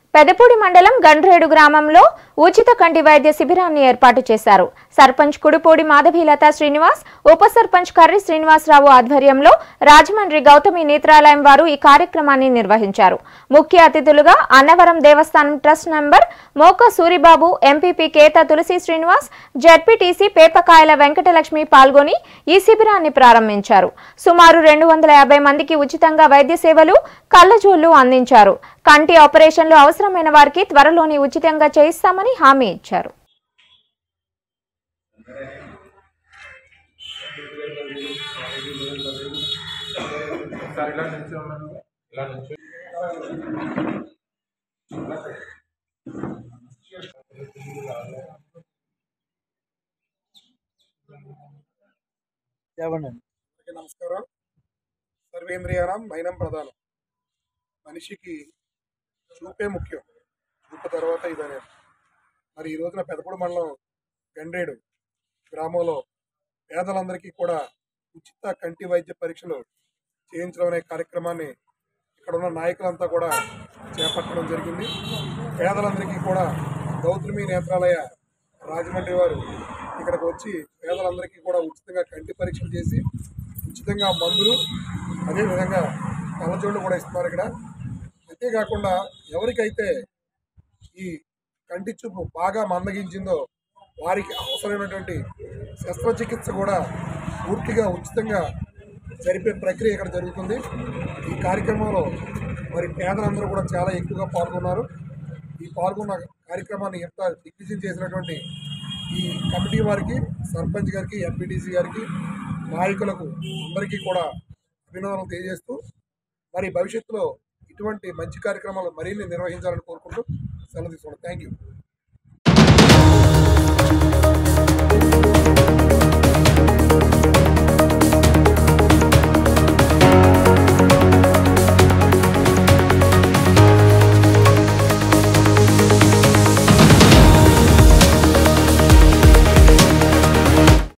పెదపూడి మండలం గండ్రేడు గ్రామంలో ఉచిత కంటి వైద్య శిబిరాన్ని ఏర్పాటు చేశారు సర్పంచ్ కుడిపూడి మాధవీలత శ్రీనివాస్ ఉప సర్పంచ్ కర్రి శ్రీనివాసరావు ఆధ్వర్యంలో రాజమండ్రి గౌతమి నేత్రాలయం వారు ఈ కార్యక్రమాన్ని నిర్వహించారు ముఖ్య అతిథులుగా Annavaram Devasthanam trust member Moka Suribabu MPP Keta Tulasi Srinivas ZPTC Pepakayala Venkatalakshmi పాల్గొని ఈ శిబిరాన్ని ప్రారంభించారు సుమారు రెండు వందల యాభై మందికి ఉచితంగా వైద్య సేవలు కళ్ళజోళ్లు అందించారు కంటి ఆపరేషన్లు అవసరమైన వారికి త్వరలోని ఉచితంగా చేయిస్తామని హామీ ఇచ్చారు ఒకసారి ఇలా నుంచి ఇలా నుంచి చెప్పండి అందరికీ నమస్కారం సర్వేంద్రియానం మైనం ప్రధానం మనిషికి చూపే ముఖ్యం చూపు తర్వాత ఇదనే మరి ఈ రోజున పెదపూడి మండలం గండ్రేడు గ్రామంలో పేదలందరికీ కూడా ఉచిత కంటి వైద్య పరీక్షలు చేయించడం అనే కార్యక్రమాన్ని ఇక్కడ ఉన్న నాయకులంతా కూడా చేపట్టడం జరిగింది పేదలందరికీ కూడా గౌతమి నేత్రాలయ రాజమండ్రి వారు ఇక్కడికి వచ్చి పేదలందరికీ కూడా ఉచితంగా కంటి పరీక్షలు చేసి ఉచితంగా మందులు అదేవిధంగా కళ్ళజోళ్ళు కూడా ఇస్తున్నారు ఇక్కడ అంతేకాకుండా ఎవరికైతే ఈ కంటి చూపు బాగా మందగించిందో వారికి అవసరమైనటువంటి శస్త్రచికిత్స కూడా పూర్తిగా ఉచితంగా జరిపే ప్రక్రియ ఇక్కడ జరుగుతుంది ఈ కార్యక్రమంలో మరి పేదలందరూ కూడా చాలా ఎక్కువగా పాల్గొన్నారు ఈ పాల్గొన్న కార్యక్రమాన్ని ఎంత దిగ్విజయం చేసినటువంటి ఈ కమిటీ వారికి సర్పంచ్ గారికి ఎంపీటీసీ గారికి నాయకులకు అందరికీ కూడా అభినందనలు తెలియజేస్తూ మరి భవిష్యత్తులో ఇటువంటి మంచి కార్యక్రమాలు మరిన్ని నిర్వహించాలని కోరుకుంటూ సెలవు తీసుకున్నాను థ్యాంక్ యూ